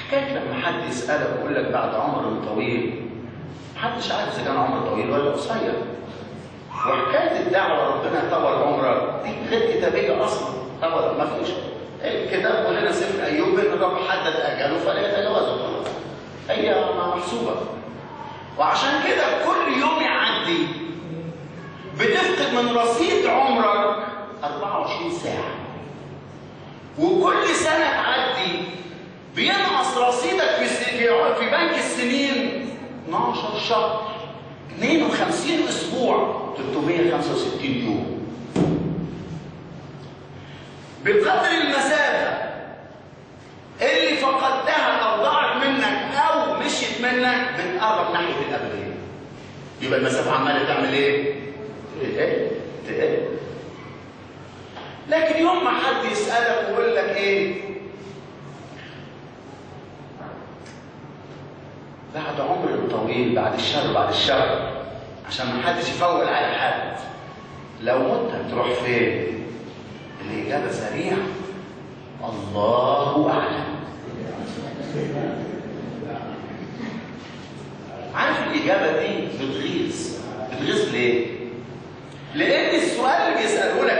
حكايه لما حد يسالك ويقول لك بعد عمر طويل محدش عارف اذا كان عمر طويل ولا قصير وحكايه الدعوه ربنا يطول عمرك دي غير كتابيه اصلا طبعا ما فيش الكتاب كلنا سفر ايوب ان الرب حدد اجله فلا يتجاوزه خلاص هي محسوبه وعشان كده كل يوم يعدي بتفقد من رصيد عمرك 24 ساعه وكل سنه تعدي بينقص رصيدك في في بنك السنين 12 شهر 52 اسبوع 365 يوم بقدر المسافه اللي فقدتها او ضاعت منك او مشيت منك بتقرب ناحيه الابديه يبقى المسافه عماله تعمل ايه؟ تقل تقل لكن يوم ما حد يسالك ويقول لك ايه؟ بعد عمر طويل بعد الشر بعد الشر عشان ما حدش يفول على حد لو مت هتروح فين؟ الإجابة سريعة الله أعلم عارف الإجابة دي بتغيظ بتغيظ ليه؟ لأن السؤال اللي بيسألوه لك